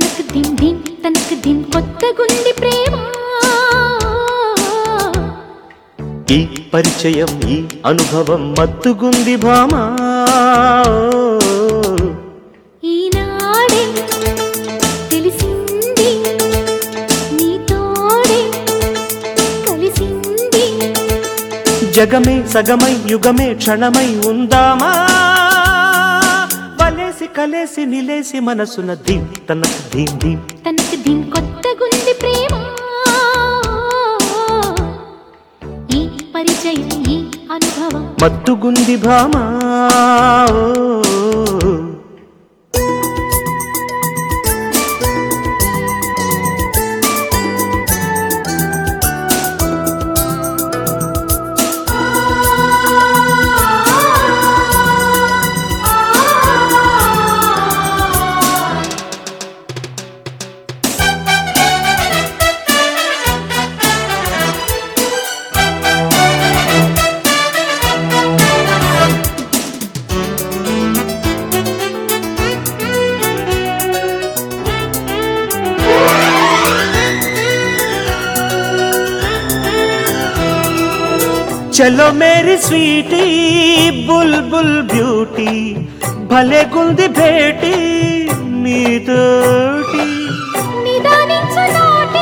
తనకు దిం దిం తనకు దిం కొత్తగుంది ప్రేమ ఈ పరిచయం ఈ అనుభవం మత్తుగుంది భామా ఈనాడే తెలిసింది నీతోడే కలిసింది జగమే సగమై యుగమే క్షణమై ఉందామా వలేసి కలేసి నిలేసి మనసున ధీం తనకు ధీం ధీం తనకు దిం కొత్తగుంది ప్రేమ ఈ పరిచయం ఈ అనుభవం మత్తుగుంది భామా చలో మేరీ స్వీటీ బుల్ బుల్ బ్యూటీ భలే గుంది భేటీ మీతోటి నిదానించు నాటి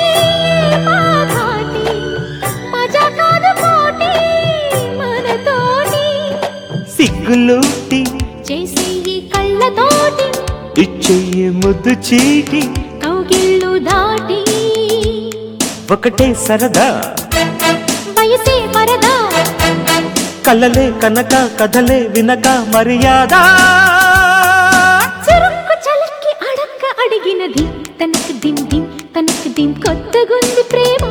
మాఘాటి మజా కాదు పోటీ మనతోటి సిగ్గులూటి చేసే ఈ కళ్ళతోటి ఇచ్చెయ్యి ముద్దు చీటి కౌగిళ్ళు దాటి ఒకటే సరదా వయసే పరదా కలలే కనక కథలే వినక మర్యాద చురుక్కు చలక్కి అడక్క అడిగినది తనకు దిం దిం తనకు దిం కొత్తగుంది ప్రేమ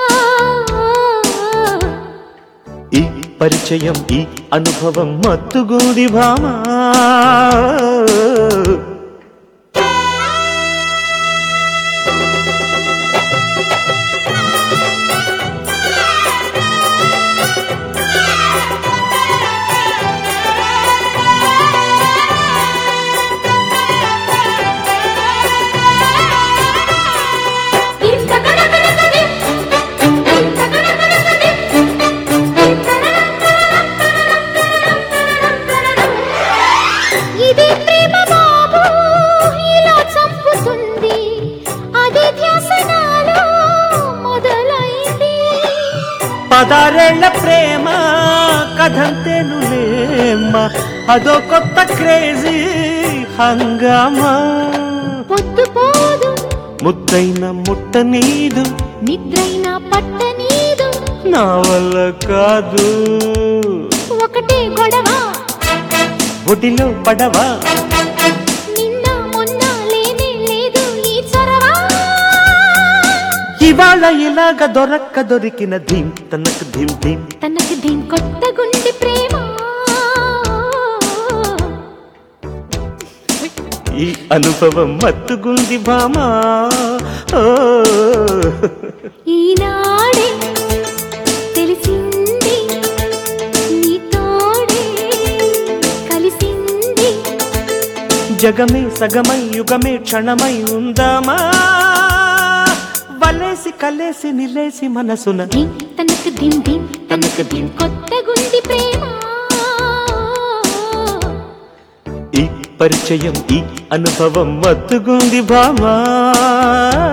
ఈ పరిచయం ఈ అనుభవం మత్తుగూది భామా ఇది ప్రేమ బాబు ఇలా చంపుతుంది అది ధ్యాస నాలో మొదలైంది పదారేళ్ల ప్రేమ కథంతేనులేమ్మ అదో కొత్త క్రేజీ హంగామా పొద్దు పోదు ముద్దైన ముట్ట నీదు నిద్రైన పట్ట నీదు నా వల్ల కాదు ఒకటే గొడవ ఒడిలో పడవా నిన్న మొన్న లేనే లేదు ఈ చొరవ ఇవాళ ఇలాగ దొరక్క దొరికిన ధీం తనకు ధీం ధీం తనకు దీని కొత్త గుండె ప్రేమ ఈ అనుభవం మత్తుగుంది భామా ఓ ఈనాడే తెలిసింది నీతోడే కలిసింది జగమే సగమై యుగమే క్షణమై ఉందామా వలేసి కలేసి నిలేసి మనసున దిం తనకు దిం దిం తనకు దిం కొత్త గుండి ప్రేమ ఈ పరిచయం ఈ అనుభవం మత్తుగుంది భామా